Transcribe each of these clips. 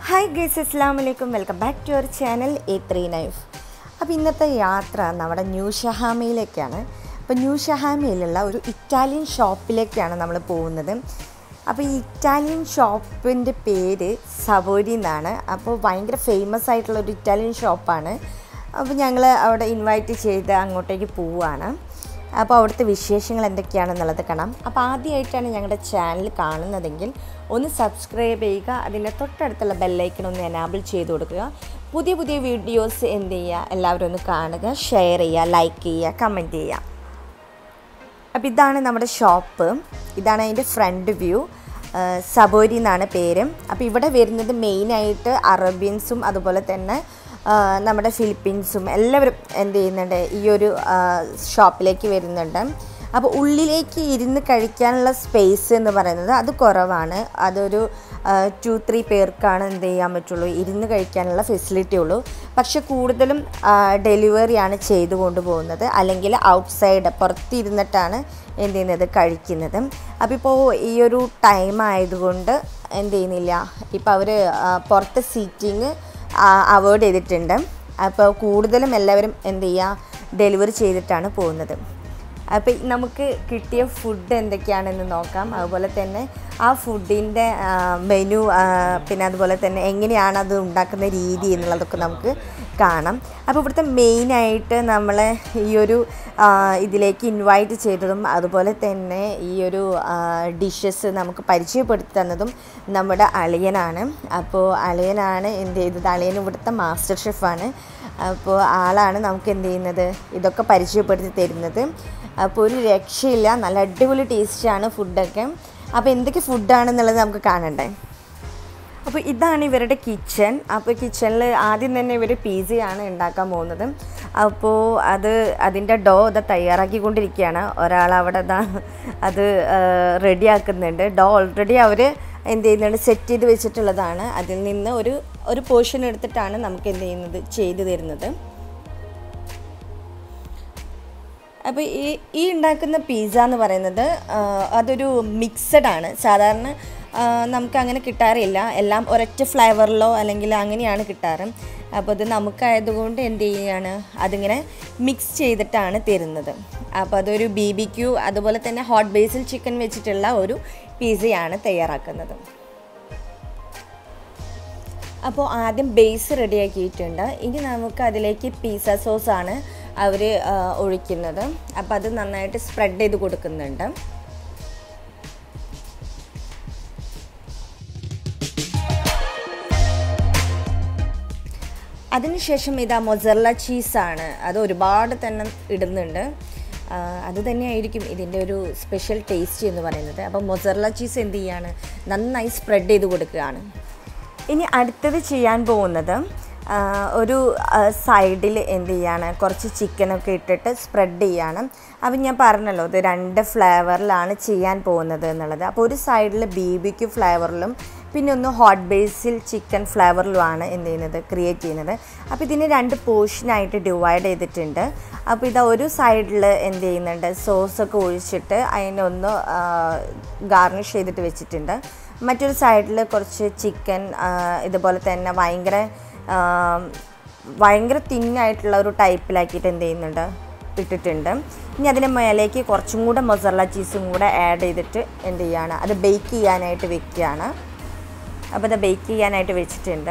Hi guys അസ്സാം വലൈക്കും welcome back to our channel A three knife അപ്പോൾ ഇന്നത്തെ യാത്ര നമ്മുടെ ന്യൂ ഷഹാമയിലേക്കാണ് അപ്പോൾ ന്യൂ ഷഹാമയിലുള്ള ഒരു ഇറ്റാലിയൻ ഷോപ്പിലേക്കാണ് നമ്മൾ പോകുന്നത് അപ്പോൾ ഈ ഇറ്റാലിയൻ ഷോപ്പിൻ്റെ പേര് സവോരി എന്നാണ് അപ്പോൾ ഭയങ്കര ഫേമസ് ആയിട്ടുള്ള ഒരു ഇറ്റാലിയൻ ഷോപ്പാണ് അപ്പോൾ ഞങ്ങൾ അവിടെ ഇൻവൈറ്റ് ചെയ്ത് അങ്ങോട്ടേക്ക് പോവുകയാണ് അപ്പോൾ അവിടുത്തെ വിശേഷങ്ങൾ എന്തൊക്കെയാണെന്നുള്ളത് കാണാം അപ്പോൾ ആദ്യമായിട്ടാണ് ഞങ്ങളുടെ ചാനൽ കാണുന്നതെങ്കിൽ ഒന്ന് സബ്സ്ക്രൈബ് ചെയ്യുക അതിൻ്റെ തൊട്ടടുത്തുള്ള ബെല്ലൈക്കൺ ഒന്ന് എനാബിൾ ചെയ്ത് കൊടുക്കുക പുതിയ പുതിയ വീഡിയോസ് എന്ത് ചെയ്യുക എല്ലാവരും ഒന്ന് കാണുക ഷെയർ ചെയ്യുക ലൈക്ക് ചെയ്യുക കമൻറ്റ് ചെയ്യുക അപ്പോൾ ഇതാണ് നമ്മുടെ ഷോപ്പ് ഇതാണ് അതിൻ്റെ ഫ്രണ്ട് വ്യൂ സബോരി എന്നാണ് പേര് അപ്പോൾ ഇവിടെ വരുന്നത് മെയിനായിട്ട് അറേബ്യൻസും അതുപോലെ തന്നെ ആ, നമ്മുടെ ഫിലിപ്പീൻസും എല്ലാവരും എന്ത് ചെയ്യുന്നുണ്ട് ഈ ഒരു ആ, ഷോപ്പിലേക്ക് വരുന്നുണ്ട് അപ്പോൾ ഉള്ളിലേക്ക് ഇരുന്ന് കഴിക്കാനുള്ള സ്പേസ് എന്ന് പറയുന്നത് അത് കുറവാണ് അതൊരു ടു ത്രീ പേർക്കാണ് എന്ത് ചെയ്യാൻ പറ്റുള്ളൂ ഇരുന്ന് കഴിക്കാനുള്ള ഫെസിലിറ്റി ഉള്ളൂ പക്ഷെ കൂടുതലും ഡെലിവറിയാണ് ചെയ്തു കൊണ്ടുപോകുന്നത് അല്ലെങ്കിൽ ഔട്ട്സൈഡ് പുറത്തിരുന്നിട്ടാണ് എന്ത് ചെയ്യുന്നത് കഴിക്കുന്നത് അപ്പോൾ ഇപ്പോൾ ഈ ഒരു ടൈം ആയതുകൊണ്ട് എന്ത് ചെയ്യുന്നില്ല ഇപ്പോൾ അവർ പുറത്തെ സീറ്റിങ് അവോയ്ഡ് ചെയ്തിട്ടുണ്ട് അപ്പോൾ കൂടുതലും എല്ലാവരും എന്ത് ചെയ്യുക ഡെലിവറി ചെയ്തിട്ടാണ് പോകുന്നത് അപ്പോൾ നമുക്ക് കിട്ടിയ ഫുഡ് എന്തൊക്കെയാണെന്ന് നോക്കാം അതുപോലെ തന്നെ ആ ഫുഡിൻ്റെ മെനു പിന്നെ അതുപോലെ തന്നെ എങ്ങനെയാണ് അത് ഉണ്ടാക്കുന്ന രീതി എന്നുള്ളതൊക്കെ നമുക്ക് കാണാം അപ്പോൾ ഇവിടുത്തെ മെയിനായിട്ട് നമ്മളെ ഈ ഒരു ആ, ഇതിലേക്ക് ഇൻവൈറ്റ് ചെയ്തതും അതുപോലെ തന്നെ ഈ ഒരു ഡിഷസ് നമുക്ക് പരിചയപ്പെടുത്തി തന്നതും നമ്മുടെ അളിയനാണ് അപ്പോൾ അളിയനാണ് എന്ത് ചെയ്തത് അളിയൻ ഇവിടുത്തെ മാസ്റ്റർ ഷെഫാണ് അപ്പോൾ ആളാണ് നമുക്ക് എന്ത് ചെയ്യുന്നത് ഇതൊക്കെ പരിചയപ്പെടുത്തി തരുന്നത് അപ്പോൾ ഒരു രക്ഷയില്ല നല്ല അടിപൊളി ടേസ്റ്റാണ് ഫുഡൊക്കെ അപ്പോൾ എന്തൊക്കെ ഫുഡാണെന്നുള്ളത് നമുക്ക് കാണണ്ടേ അപ്പോൾ ഇതാണ് ഇവരുടെ കിച്ചൺ അപ്പോൾ കിച്ചണിൽ ആദ്യം തന്നെ ഇവർ പിസയാണ് ഉണ്ടാക്കാൻ പോകുന്നത് അപ്പോൾ അത് അതിൻ്റെ ഡോ ഇത് തയ്യാറാക്കിക്കൊണ്ടിരിക്കുകയാണ് ഒരാൾ അവിടെ ദാ അത് റെഡിയാക്കുന്നുണ്ട് ഡോ ഓൾറെഡി അവർ എന്ത് ചെയ്യുന്നുണ്ട് സെറ്റ് ചെയ്ത് വെച്ചിട്ടുള്ളതാണ് അതിൽ നിന്ന് ഒരു ഒരു പോർഷൻ എടുത്തിട്ടാണ് നമുക്ക് എന്ത് ചെയ്യുന്നത് ചെയ്തു തരുന്നത് അപ്പോൾ ഈ ഈ ഉണ്ടാക്കുന്ന പിസ്സ എന്ന് പറയുന്നത് ആ, അതൊരു മിക്സഡ് ആണ് സാധാരണ ആ, നമുക്ക് അങ്ങനെ കിട്ടാറില്ല എല്ലാം ഒരൊറ്റ ഫ്ലേവറിലോ അല്ലെങ്കിൽ അങ്ങനെയാണ് കിട്ടാറ് അപ്പോൾ ഇത് നമുക്കായതുകൊണ്ട് എന്ത് ചെയ്യുകയാണ് അതിങ്ങനെ മിക്സ് ചെയ്തിട്ടാണ് തരുന്നത് അപ്പോൾ അതൊരു ബി ബി ക്യൂ അതുപോലെ തന്നെ ഹോട്ട് ബേസിൽ ചിക്കൻ വെച്ചിട്ടുള്ള ഒരു പിസയാണ് തയ്യാറാക്കുന്നത് അപ്പോൾ ആദ്യം ബേസ് റെഡിയാക്കിയിട്ടുണ്ട് ഇനി നമുക്ക് അതിലേക്ക് പിസ്സ സോസാണ് അവർ ഒഴിക്കുന്നത് അപ്പോൾ അത് നന്നായിട്ട് സ്പ്രെഡ് ചെയ്ത് കൊടുക്കുന്നുണ്ട് അതിനുശേഷം ഇതാ മൊസറല ചീസാണ് അത് ഒരുപാട് തന്നെ ഇടുന്നുണ്ട് ആ, അത് തന്നെയായിരിക്കും ഇതിൻ്റെ ഒരു സ്പെഷ്യൽ ടേസ്റ്റ് എന്ന് പറയുന്നത് അപ്പോൾ മൊസറല ചീസ് എന്ത് ചെയ്യാണ് നന്നായി സ്പ്രെഡ് ചെയ്ത് കൊടുക്കുകയാണ് ഇനി അടുത്തത് ചെയ്യാൻ പോകുന്നത് ആ, ഒരു സൈഡിൽ എന്ത് ചെയ്യാണ് കുറച്ച് ചിക്കനൊക്കെ ഇട്ടിട്ട് സ്പ്രെഡ് ചെയ്യാണ് അപ്പം ഞാൻ പറഞ്ഞല്ലോ ഇത് രണ്ട് ഫ്ലേവറിലാണ് ചെയ്യാൻ പോകുന്നത് എന്നുള്ളത് അപ്പോൾ ഒരു സൈഡിൽ ബി ബിക്ക് ഫ്ലേവറിലും പിന്നെ ഒന്ന് ഹോട്ട് ബേസിൽ ചിക്കൻ ഫ്ലേവറിലുമാണ് എന്ത് ചെയ്യുന്നത് ക്രിയേറ്റ് ചെയ്യുന്നത് അപ്പോൾ ഇതിനെ രണ്ട് പോർഷനായിട്ട് ഡിവൈഡ് ചെയ്തിട്ടുണ്ട് അപ്പോൾ ഇതാ ഒരു സൈഡിൽ എന്ത് ചെയ്യുന്നുണ്ട് സോസൊക്കെ ഒഴിച്ചിട്ട് അതിനൊന്ന് ഗാർണിഷ് ചെയ്തിട്ട് വെച്ചിട്ടുണ്ട് മറ്റൊരു സൈഡിൽ കുറച്ച് ചിക്കൻ ഇതുപോലെ തന്നെ ഭയങ്കര ആ, ഭയങ്കര തിന്നായിട്ടുള്ള ഒരു ടൈപ്പിലാക്കിയിട്ട് എന്ത് ചെയ്യുന്നുണ്ട് ഇട്ടിട്ടുണ്ട് ഇനി അതിൻ്റെ മേലേക്ക് കുറച്ചും കൂടെ മൊസറല ചീസും കൂടെ ആഡ് ചെയ്തിട്ട് എന്ത് ചെയ്യാണ് അത് ബേക്ക് ചെയ്യാനായിട്ട് വെക്കുകയാണ് അപ്പോൾ അത് ബേക്ക് ചെയ്യാനായിട്ട് വെച്ചിട്ടുണ്ട്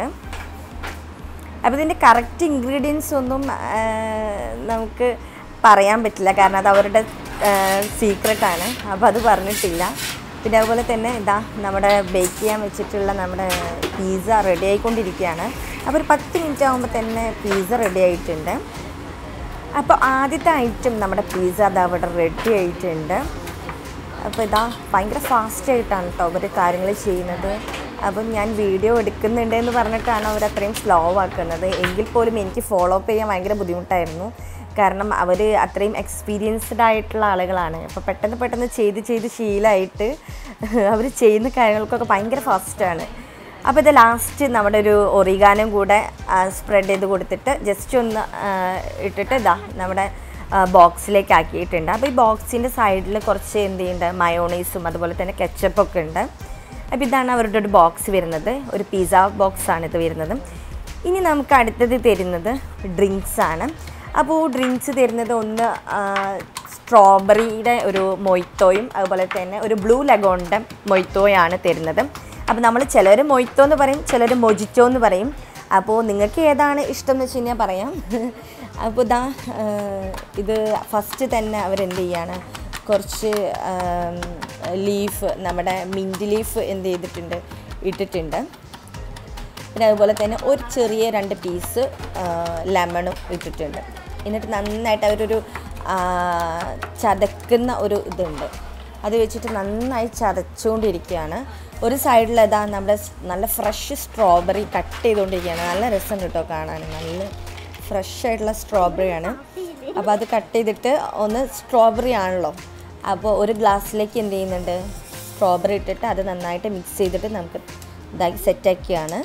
അപ്പോൾ ഇതിൻ്റെ കറക്റ്റ് ഇൻഗ്രീഡിയൻസ് ഒന്നും ആ, നമുക്ക് പറയാൻ പറ്റില്ല കാരണം അത് അവരുടെ സീക്രട്ടാണ് അപ്പോൾ അത് പറഞ്ഞിട്ടില്ല പിന്നെ അതുപോലെ തന്നെ ഇതാ നമ്മുടെ ബേക്ക് ചെയ്യാൻ വെച്ചിട്ടുള്ള നമ്മുടെ പിസ്സ റെഡി ആയിക്കൊണ്ടിരിക്കുകയാണ് അപ്പോൾ ഒരു പത്ത് മിനിറ്റ് ആകുമ്പോൾ തന്നെ പിസ്സ റെഡി ആയിട്ടുണ്ട് അപ്പോൾ ആദ്യത്തെ ഐറ്റം നമ്മുടെ പിസ്സ അത് അവിടെ റെഡി ആയിട്ടുണ്ട് അപ്പോൾ ഇതാ ഭയങ്കര ഫാസ്റ്റ് ആയിട്ടാണ് കേട്ടോ അവർ കാര്യങ്ങൾ ചെയ്യുന്നത് അപ്പം ഞാൻ വീഡിയോ എടുക്കുന്നുണ്ട് എന്ന് പറഞ്ഞിട്ടാണ് അവർ അത്രയും സ്ലോ ആക്കുന്നത് എങ്കിൽ പോലും എനിക്ക് ഫോളോ അപ്പ് ചെയ്യാൻ ഭയങ്കര ബുദ്ധിമുട്ടായിരുന്നു കാരണം അവർ അത്രയും എക്സ്പീരിയൻസ്ഡ് ആയിട്ടുള്ള ആളുകളാണ് അപ്പോൾ പെട്ടെന്ന് പെട്ടെന്ന് ചെയ്ത് ചെയ്ത് ശീലമായിട്ട് അവർ ചെയ്യുന്ന കാര്യങ്ങൾക്കൊക്കെ ഭയങ്കര ഫാസ്റ്റാണ് അപ്പോൾ ഇത് ലാസ്റ്റ് നമ്മുടെ ഒരു ഒറിഗാനും കൂടെ സ്പ്രെഡ് ചെയ്ത് കൊടുത്തിട്ട് ജസ്റ്റ് ഒന്ന് ആ, ഇട്ടിട്ട് ഇതാ നമ്മുടെ ബോക്സിലേക്ക് ആക്കിയിട്ടുണ്ട് അപ്പോൾ ഈ ബോക്സിൻ്റെ സൈഡിൽ കുറച്ച് എന്ത് ചെയ്യുന്നുണ്ട് മയോണൈസും അതുപോലെ തന്നെ കെച്ചപ്പൊക്കെ ഉണ്ട് അപ്പോൾ ഇതാണ് അവരുടെ ഒരു ബോക്സ് വരുന്നത് ഒരു പിസ്സ ബോക്സ് ആണ് ഇത് വരുന്നത് ഇനി നമുക്ക് അടുത്തത് തരുന്നത് ഡ്രിങ്ക്സ് ആണ് അപ്പോൾ ഡ്രിങ്ക്സ് തരുന്നത് ഒന്ന് സ്ട്രോബെറിയുടെ ഒരു മൊയ്ത്തോയും അതുപോലെ തന്നെ ഒരു ബ്ലൂ ലഗോണിൻ്റെ മൊയ്ത്തോയാണ് തരുന്നത് അപ്പോൾ നമ്മൾ ചിലർ മൊയ്ത്തോ എന്ന് പറയും ചിലർ മൊജിറ്റോ എന്ന് പറയും അപ്പോൾ നിങ്ങൾക്ക് ഏതാണ് ഇഷ്ടം എന്ന് വെച്ച് കഴിഞ്ഞാൽ പറയാം അപ്പോൾ ഇതാ ആ, ഇത് ഫസ്റ്റ് തന്നെ അവരെന്ത് ചെയ്യാണ് കുറച്ച് ലീഫ് നമ്മുടെ മിൻറ്റ് ലീഫ് എന്ത് ചെയ്തിട്ടുണ്ട് ഇട്ടിട്ടുണ്ട് പിന്നെ അതുപോലെ തന്നെ ഒരു ചെറിയ രണ്ട് പീസ് ലെമണും ഇട്ടിട്ടുണ്ട് എന്നിട്ട് നന്നായിട്ട് അവരൊരു ആ, ചതക്കുന്ന ഒരു ഇതുണ്ട് അത് വെച്ചിട്ട് നന്നായി ചതച്ചുകൊണ്ടിരിക്കുകയാണ് ഒരു സൈഡിൽ അതാ നമ്മുടെ സ് നല്ല ഫ്രഷ് സ്ട്രോബെറി കട്ട് ചെയ്തുകൊണ്ടിരിക്കുകയാണ് നല്ല രസം കേട്ടോ കാണാൻ നല്ല ഫ്രഷ് ആയിട്ടുള്ള സ്ട്രോബെറിയാണ് അപ്പോൾ അത് കട്ട് ചെയ്തിട്ട് ഒന്ന് സ്ട്രോബെറി ആണല്ലോ അപ്പോൾ ഒരു ഗ്ലാസ്സിലേക്ക് എന്ത് ചെയ്യുന്നുണ്ട് സ്ട്രോബെറി ഇട്ടിട്ട് അത് നന്നായിട്ട് മിക്സ് ചെയ്തിട്ട് നമുക്ക് ഇതാക്കി സെറ്റാക്കിയാണ്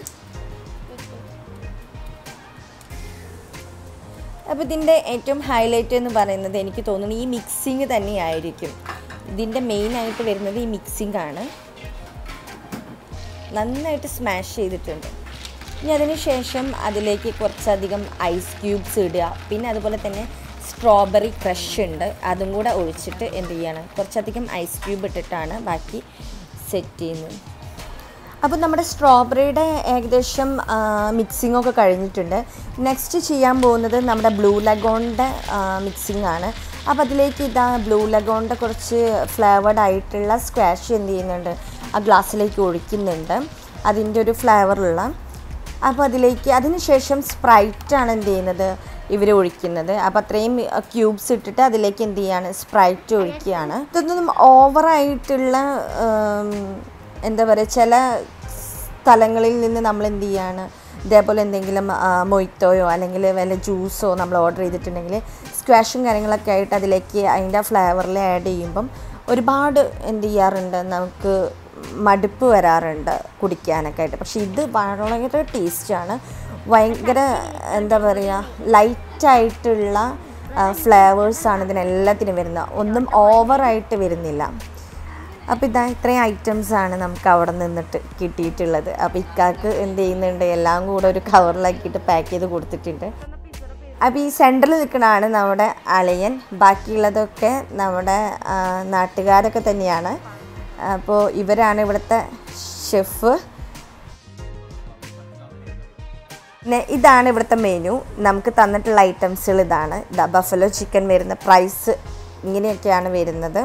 അപ്പോൾ ഇതിൻ്റെ ഏറ്റവും ഹൈലൈറ്റ് എന്ന് പറയുന്നത് എനിക്ക് തോന്നുന്നു ഈ മിക്സിങ് തന്നെയായിരിക്കും ഇതിൻ്റെ മെയിനായിട്ട് വരുന്നത് ഈ മിക്സിംഗ് ആണ് നന്നായിട്ട് സ്മാഷ് ചെയ്തിട്ടുണ്ട് ഇനി അതിന് ശേഷം അതിലേക്ക് കുറച്ചധികം ഐസ് ക്യൂബ്സ് ഇടുക പിന്നെ അതുപോലെ തന്നെ സ്ട്രോബെറി ക്രഷ് ഉണ്ട് അതും കൂടെ ഒഴിച്ചിട്ട് എന്ത് ചെയ്യണം കുറച്ചധികം ഐസ് ക്യൂബ് ഇട്ടിട്ടാണ് ബാക്കി സെറ്റ് ചെയ്യുന്നത് അപ്പോൾ നമ്മുടെ സ്ട്രോബെറിയുടെ ഏകദേശം മിക്സിംഗ് ഒക്കെ കഴിഞ്ഞിട്ടുണ്ട് നെക്സ്റ്റ് ചെയ്യാൻ പോകുന്നത് നമ്മുടെ ബ്ലൂ ലഗോണിൻ്റെ മിക്സിംഗ് ആണ് അപ്പോൾ അതിലേക്ക് ഇതാ ബ്ലൂ ലഗോണിൻ്റെ കുറച്ച് ഫ്ലേവേഡ് ആയിട്ടുള്ള സ്ക്വാഷ് എന്ത് ചെയ്യുന്നുണ്ട് ആ ഗ്ലാസ്സിലേക്ക് ഒഴിക്കുന്നുണ്ട് അതിൻ്റെ ഒരു ഫ്ലേവറുള്ള അപ്പോൾ അതിലേക്ക് അതിന് ശേഷം സ്പ്രൈറ്റാണ് എന്ത് ചെയ്യുന്നത് ഇവർ ഒഴിക്കുന്നത് അപ്പോൾ അത്രയും ക്യൂബ്സ് ഇട്ടിട്ട് അതിലേക്ക് എന്ത് ചെയ്യാണ് സ്പ്രൈറ്റ് ഒഴിക്കുകയാണ് ഇതൊന്നും ഓവറായിട്ടുള്ള എന്താ പറയുക ചില സ്ഥലങ്ങളിൽ നിന്ന് നമ്മൾ എന്ത് ചെയ്യാണ് ഇതേപോലെ എന്തെങ്കിലും മൊയ്ത്തോയോ അല്ലെങ്കിൽ വല്ല ജ്യൂസോ നമ്മൾ ഓർഡർ ചെയ്തിട്ടുണ്ടെങ്കിൽ സ്ക്വാഷും കാര്യങ്ങളൊക്കെ ആയിട്ട് അതിലേക്ക് അതിൻ്റെ ഫ്ലേവറിൽ ആഡ് ചെയ്യുമ്പം ഒരുപാട് എന്ത് ചെയ്യാറുണ്ട് നമുക്ക് മടുപ്പ് വരാറുണ്ട് കുടിക്കാനൊക്കെ ആയിട്ട് പക്ഷേ ഇത് വളരെ ടേസ്റ്റാണ് ഭയങ്കര എന്താ പറയുക ലൈറ്റായിട്ടുള്ള ഫ്ലേവേഴ്സാണ് ഇതിനെല്ലാത്തിനും വരുന്നത് ഒന്നും ഓവറായിട്ട് വരുന്നില്ല അപ്പോൾ ഇതാ ഇത്രയും ഐറ്റംസ് ആണ് നമുക്ക് അവിടെ നിന്നിട്ട് കിട്ടിയിട്ടുള്ളത് അപ്പോൾ ഇക്കാക്ക് എന്ത് ചെയ്യുന്നുണ്ട് എല്ലാം കൂടെ ഒരു കവറിലാക്കിയിട്ട് പാക്ക് ചെയ്ത് കൊടുത്തിട്ടുണ്ട് അപ്പോൾ ഈ സെൻറ്ററിൽ നിൽക്കുന്നതാണ് നമ്മുടെ അളിയൻ ബാക്കിയുള്ളതൊക്കെ നമ്മുടെ ആ, നാട്ടുകാരൊക്കെ തന്നെയാണ് അപ്പോൾ ഇവരാണ് ഇവിടുത്തെ ഷെഫ് പിന്നെ ഇതാണ് ഇവിടുത്തെ മെനു നമുക്ക് തന്നിട്ടുള്ള ഐറ്റംസുകൾ ഇതാണ് ഇതാ ബഫലോ ചിക്കൻ വരുന്ന പ്രൈസ് ഇങ്ങനെയൊക്കെയാണ് വരുന്നത്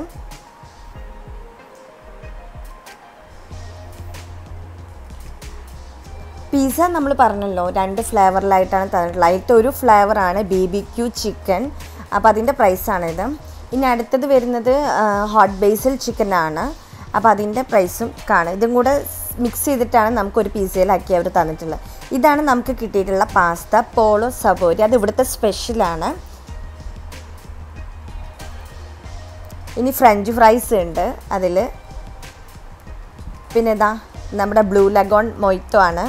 പിസ്സ നമ്മൾ പറഞ്ഞല്ലോ രണ്ട് ഫ്ലേവറിലായിട്ടാണ് തന്നിട്ടുള്ളത് അതിലത്തെ ഒരു ഫ്ലേവറാണ് ബി ബി ക്യൂ ചിക്കൻ അപ്പോൾ അതിൻ്റെ പ്രൈസാണിത് ഇനി അടുത്തത് വരുന്നത് ഹോട്ട് ബേസിൽ ചിക്കൻ ആണ് അപ്പോൾ അതിൻ്റെ പ്രൈസും കാണും ഇതും കൂടെ മിക്സ് ചെയ്തിട്ടാണ് നമുക്കൊരു പിസ്സയിലാക്കി അവർ തന്നിട്ടുള്ളത് ഇതാണ് നമുക്ക് കിട്ടിയിട്ടുള്ള പാസ്ത പോളോ സബോരി അത് ഇവിടുത്തെ സ്പെഷ്യലാണ് ഇനി ഫ്രഞ്ച് ഫ്രൈസ് ഉണ്ട് അതിൽ പിന്നെ ഇതാ നമ്മുടെ ബ്ലൂ ലഗോൺ മൊയ്ത്തോ ആണ്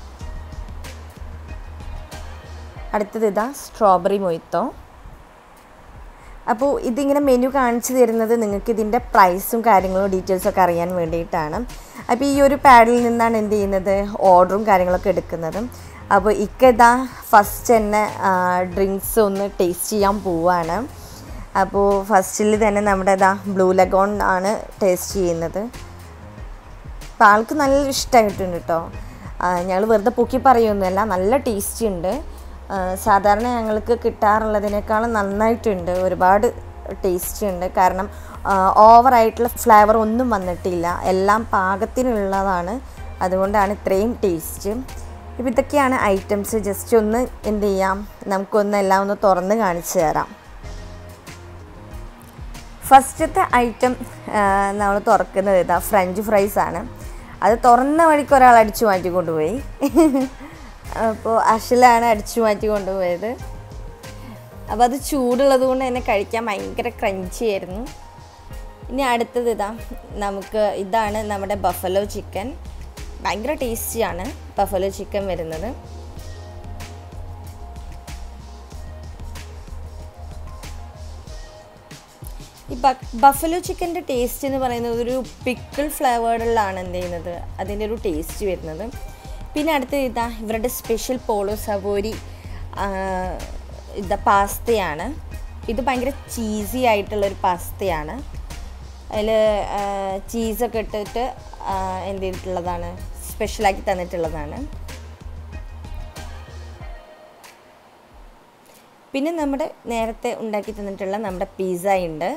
അടുത്തത് ഇതാ സ്ട്രോബെറി മൊയ്ത്തോ അപ്പോൾ ഇതിങ്ങനെ മെനു കാണിച്ചു തരുന്നത് നിങ്ങൾക്ക് ഇതിൻ്റെ പ്രൈസും കാര്യങ്ങളും ഡീറ്റെയിൽസും ഒക്കെ അറിയാൻ വേണ്ടിയിട്ടാണ് അപ്പോൾ ഈ ഒരു പാഡിൽ നിന്നാണ് എന്ത് ചെയ്യുന്നത് ഓർഡറും കാര്യങ്ങളൊക്കെ എടുക്കുന്നത് അപ്പോൾ ഇക്ക ഇതാ ഫസ്റ്റ് തന്നെ ഡ്രിങ്ക്സ് ഒന്ന് ടേസ്റ്റ് ചെയ്യാൻ പോവാണ് അപ്പോൾ ഫസ്റ്റിൽ തന്നെ നമ്മുടെ ഇതാ ബ്ലൂ ലഗോൺ ആണ് ടേസ്റ്റ് ചെയ്യുന്നത് അപ്പോൾ ആൾക്ക് നല്ല ഇഷ്ടമായിട്ടുണ്ട് കേട്ടോ ഞങ്ങൾ വെറുതെ പൊക്കി പറയുമൊന്നുമല്ല നല്ല ടേസ്റ്റി ഉണ്ട് ആ, സാധാരണ ഞങ്ങൾക്ക് കിട്ടാറുള്ളതിനേക്കാളും നന്നായിട്ടുണ്ട് ഒരുപാട് ടേസ്റ്റി ഉണ്ട് കാരണം ഓവറായിട്ടുള്ള ഫ്ലേവർ ഒന്നും വന്നിട്ടില്ല എല്ലാം പാകത്തിനുള്ളതാണ് അതുകൊണ്ടാണ് ഇത്രയും ടേസ്റ്റ് ഇപ്പോൾ ഇതൊക്കെയാണ് ഐറ്റംസ് ജസ്റ്റ് ഒന്ന് എന്ത് ചെയ്യാം നമുക്കൊന്ന് എല്ലാം ഒന്ന് തുറന്ന് കാണിച്ചു തരാം ഫസ്റ്റത്തെ ഐറ്റം നമ്മൾ തുറക്കുന്നത് ഇതാ ഫ്രഞ്ച് ഫ്രൈസ് ആണ് അത് തുറന്ന വഴിക്ക് ഒരാൾ അടിച്ചു മാറ്റി കൊണ്ടുപോയി അപ്പോൾ അഷിലാണ് അടിച്ചു മാറ്റി കൊണ്ടുപോയത് അപ്പോൾ അത് ചൂടുള്ളത് കൊണ്ട് തന്നെ കഴിക്കാൻ ഭയങ്കര ക്രഞ്ചി ആയിരുന്നു ഇനി അടുത്തത് ഇതാ നമുക്ക് ഇതാണ് നമ്മുടെ ബഫലോ ചിക്കൻ ഭയങ്കര ടേസ്റ്റിയാണ് ബഫലോ ചിക്കൻ വരുന്നത് ഈ ബഫലോ ചിക്കൻ്റെ ടേസ്റ്റ് എന്ന് പറയുന്നത് ഒരു പിക്കിൾ ഫ്ലേവേർഡിലാണ് എന്ത് ചെയ്യുന്നത് അതിൻ്റെ ഒരു ടേസ്റ്റ് വരുന്നത് പിന്നെ അടുത്ത് ഇതാ ഇവരുടെ സ്പെഷ്യൽ പോളോ സവോരി ഇതാ പാസ്തയാണ് ഇത് ഭയങ്കര ചീസി ആയിട്ടുള്ളൊരു പാസ്തയാണ് അതിൽ ചീസൊക്കെ ഇട്ടിട്ട് ആ, എന്ത് ചെയ്തിട്ടുള്ളതാണ് സ്പെഷ്യലാക്കി തന്നിട്ടുള്ളതാണ് പിന്നെ നമ്മുടെ നേരത്തെ ഉണ്ടാക്കി തന്നിട്ടുള്ള നമ്മുടെ പിസ്സ ഉണ്ട്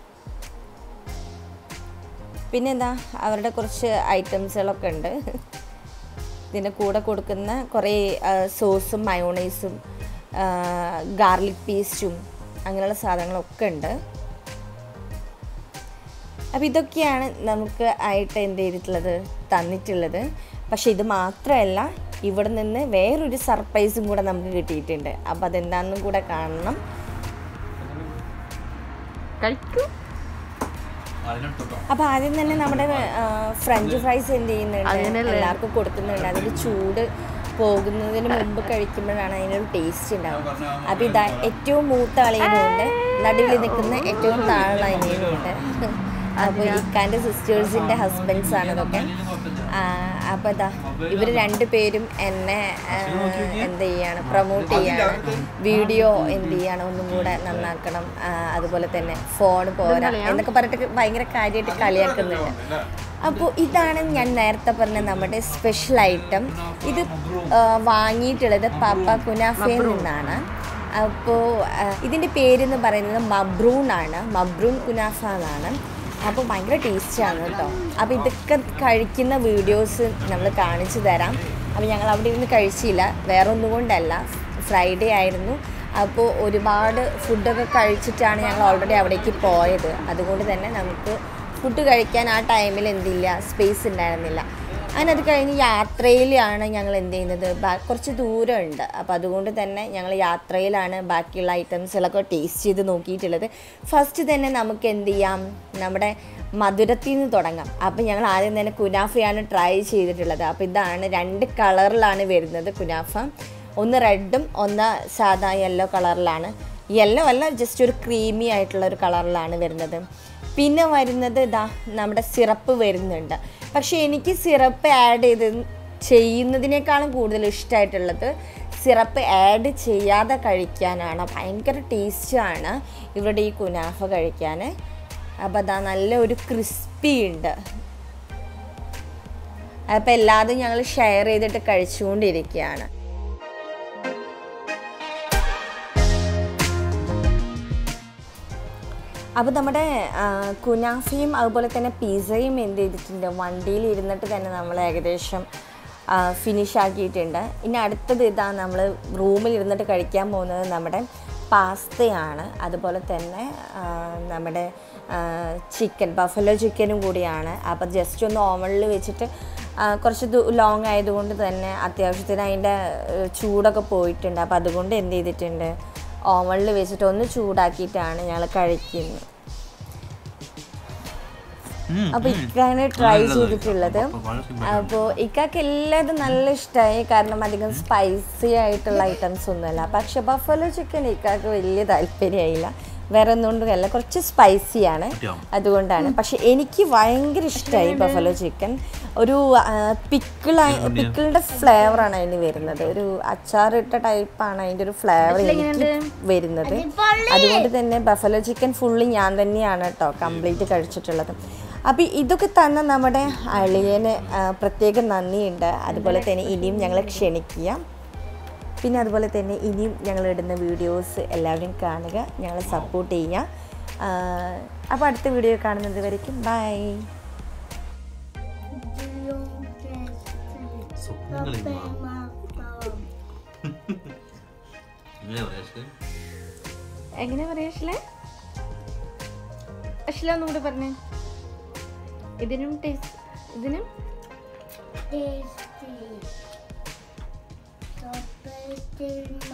പിന്നെ എന്താ അവരുടെ കുറച്ച് ഐറ്റംസുകളൊക്കെ ഉണ്ട് ഇതിൻ്റെ കൂടെ കൊടുക്കുന്ന കുറേ സോസും മയോണൈസും ഗാർലിക് പേസ്റ്റും അങ്ങനെയുള്ള സാധനങ്ങളൊക്കെ ഉണ്ട് അപ്പോൾ ഇതൊക്കെയാണ് നമുക്ക് ആയിട്ട് എന്ത് ചെയ്തിട്ടുള്ളത് തന്നിട്ടുള്ളത് പക്ഷേ ഇത് മാത്രമല്ല ഇവിടെ നിന്ന് വേറൊരു സർപ്രൈസും കൂടെ നമുക്ക് കിട്ടിയിട്ടുണ്ട് അപ്പോൾ അതെന്താണെന്നും കൂടെ കാണണം കഴിക്കൂ അതിനെടുത്തോട്ടോ അപ്പോൾ ആദ്യം തന്നെ നമ്മുടെ ആ, ഫ്രഞ്ച് ഫ്രൈസ് എന്ത് ചെയ്യുന്നുണ്ട് എല്ലാവർക്കും കൊടുക്കുന്നുണ്ട് അതിൻ്റെ ചൂട് പോകുന്നതിന് മുമ്പ് കഴിക്കുമ്പോഴാണ് അതിനൊരു ടേസ്റ്റ് ഉണ്ടാവുക അപ്പോൾ ഇതാ ഏറ്റവും മൂത്ത അളിയനുണ്ട് നടുവിൽ നിൽക്കുന്ന ഏറ്റവും താഴെ അനിയനുണ്ട് അപ്പോൾ ഇക്കാൻ്റെ സിസ്റ്റേഴ്സിൻ്റെ ഹസ്ബൻഡ്സ് ആണ് ഇതൊക്കെ അപ്പോൾ ഇതാ ഇവർ രണ്ടുപേരും എന്നെ ആ, എന്ത് ചെയ്യാണ് പ്രൊമോട്ട് ചെയ്യാണ് വീഡിയോ എന്ത് ചെയ്യാണ് ഒന്നും കൂടെ നന്നാക്കണം ആ, അതുപോലെ തന്നെ ഫോൺ പോരാ എന്നൊക്കെ പറഞ്ഞിട്ട് ഭയങ്കര കാര്യമായിട്ട് കളിയാക്കുന്നുണ്ട് അപ്പോൾ ഇതാണ് ഞാൻ നേരത്തെ പറഞ്ഞ നമ്മുടെ സ്പെഷ്യൽ ഐറ്റം ഇത് ആ, വാങ്ങിയിട്ടുള്ളത് പാപ്പ കുനാഫയിൽ നിന്നാണ് അപ്പോൾ ഇതിൻ്റെ പേരെന്ന് പറയുന്നത് മബ്രൂൺ ആണ് മബ്രൂൺ കുനാഫ എന്നാണ് അപ്പോൾ ഭയങ്കര ടേസ്റ്റാണ് കേട്ടോ അപ്പോൾ ഇതൊക്കെ കഴിക്കുന്ന വീഡിയോസ് നമ്മൾ കാണിച്ചു തരാം അപ്പോൾ ഞങ്ങൾ അവിടെ ഇരുന്ന് കഴിച്ചില്ല വേറെ ഒന്നും കൊണ്ടല്ല ഫ്രൈഡേ ആയിരുന്നു അപ്പോൾ ഒരുപാട് ഫുഡൊക്കെ കഴിച്ചിട്ടാണ് ഞങ്ങൾ ഓൾറെഡി അവിടേക്ക് പോയത് അതുകൊണ്ട് തന്നെ നമുക്ക് ഫുഡ് കഴിക്കാൻ ആ ടൈമിൽ എന്തില്ല സ്പേസ് ഉണ്ടായിരുന്നില്ല അങ്ങനെ അത് കഴിഞ്ഞ് യാത്രയിലാണ് ഞങ്ങൾ എന്ത് ചെയ്യുന്നത് ബാ- കുറച്ച് ദൂരമുണ്ട് അപ്പോൾ അതുകൊണ്ട് തന്നെ ഞങ്ങൾ യാത്രയിലാണ് ബാക്കിയുള്ള ഐറ്റംസുകളൊക്കെ ടേസ്റ്റ് ചെയ്ത് നോക്കിയിട്ടുള്ളത് ഫസ്റ്റ് തന്നെ നമുക്ക് എന്ത് ചെയ്യാം നമ്മുടെ മധുരത്തിൽ നിന്ന് തുടങ്ങാം അപ്പോൾ ഞങ്ങൾ ആദ്യം തന്നെ കുനാഫയാണ് ട്രൈ ചെയ്തിട്ടുള്ളത് അപ്പോൾ ഇതാണ് രണ്ട് കളറിലാണ് വരുന്നത് കുനാഫ ഒന്ന് റെഡും ഒന്ന് സാധാ യെല്ലോ കളറിലാണ് യെല്ലോ അല്ല ജസ്റ്റ് ഒരു ക്രീമി ആയിട്ടുള്ള ഒരു കളറിലാണ് വരുന്നത് പിന്നെ വരുന്നത് ഇതാ നമ്മുടെ സിറപ്പ് വരുന്നുണ്ട് പക്ഷേ എനിക്ക് സിറപ്പ് ആഡ് ചെയ്ത് ചെയ്യുന്നതിനേക്കാളും കൂടുതൽ ഇഷ്ടമായിട്ടുള്ളത് സിറപ്പ് ആഡ് ചെയ്യാതെ കഴിക്കാനാണ് ഭയങ്കര ടേസ്റ്റാണ് ഇവരുടെ ഈ കുനാഫ കഴിക്കാൻ അപ്പോൾ അതാ നല്ല ഒരു ക്രിസ്പി ഉണ്ട് അപ്പോൾ എല്ലാതും ഞങ്ങൾ ഷെയർ ചെയ്തിട്ട് കഴിച്ചുകൊണ്ടിരിക്കുകയാണ് അപ്പോൾ നമ്മുടെ ആ, കുനാഫയും അതുപോലെ തന്നെ പിസയും എന്ത് ചെയ്തിട്ടുണ്ട് വണ്ടിയിൽ ഇരുന്നിട്ട് തന്നെ നമ്മൾ ഏകദേശം ഫിനിഷ് ആക്കിയിട്ടുണ്ട് ഇനി അടുത്തത് ഇതാ നമ്മൾ റൂമിൽ ഇരുന്നിട്ട് കഴിക്കാൻ പോകുന്നത് നമ്മുടെ പാസ്തയാണ് അതുപോലെ തന്നെ ആ, നമ്മുടെ ചിക്കൻ ബഫലോ ചിക്കനും കൂടിയാണ് അപ്പോൾ ജസ്റ്റ് ഒന്ന് ഓവണിൽ വെച്ചിട്ട് ആ, കുറച്ച് ലോങ് ആയതുകൊണ്ട് തന്നെ അത്യാവശ്യത്തിന് അതിൻ്റെ ഏഹ്, ചൂടൊക്കെ പോയിട്ടുണ്ട് അപ്പോൾ അതുകൊണ്ട് എന്ത് ചെയ്തിട്ടുണ്ട് ഓവണിൽ വെച്ചിട്ട് ഒന്ന് ചൂടാക്കിയിട്ടാണ് ഞങ്ങൾ കഴിക്കുന്നത് അപ്പോൾ ഇക്കാണ് ട്രൈ ചെയ്തിട്ടുള്ളത് അപ്പോൾ ഇക്കാക്ക് എല്ലാതും നല്ല ഇഷ്ടമായി കാരണം അധികം സ്പൈസി ആയിട്ടുള്ള ഐറ്റംസ് ഒന്നുമല്ല പക്ഷെ ബഫലോ ചിക്കൻ ഇക്കാക്ക് വലിയ താല്പര്യമായില്ല വേറെ ഒന്നുകൊണ്ടല്ല കുറച്ച് സ്പൈസിയാണ് അതുകൊണ്ടാണ് പക്ഷെ എനിക്ക് ഭയങ്കര ഇഷ്ടമായി ബഫലോ ചിക്കൻ ഒരു പിക്കിളായി പിക്കിളിൻ്റെ ഫ്ലേവറാണ് അതിന് വരുന്നത് ഒരു അച്ചാറിട്ട ടൈപ്പാണ് അതിൻ്റെ ഒരു ഫ്ലേവർ എനിക്ക് വരുന്നത് അതുകൊണ്ട് തന്നെ ബഫലോ ചിക്കൻ ഫുള്ളി ഞാൻ തന്നെയാണ് കേട്ടോ കംപ്ലീറ്റ് കഴിച്ചിട്ടുള്ളത് അപ്പോൾ ഇതൊക്കെ തന്നെ നമ്മുടെ അളിയന് ആ, പ്രത്യേകം നന്ദിയുണ്ട് അതുപോലെ തന്നെ ഇനിയും ഞങ്ങളെ ക്ഷണിക്കുക പിന്നെ അതുപോലെ തന്നെ ഇനിയും ഞങ്ങൾ ഇടുന്ന വീഡിയോസ് എല്ലാവരും കാണുക ഞങ്ങളെ സപ്പോർട്ട് ചെയ്യുക അപ്പോൾ അടുത്ത വീഡിയോ കാണുന്നത് വരയ്ക്കും ബൈ എങ്ങനെ പറയാ അശ്ല അശ്ല ഒന്നും കൂടെ പറഞ്ഞേ ഇതിനും ടേസ്റ്റ് ഇതിനും Tasty. So tasty.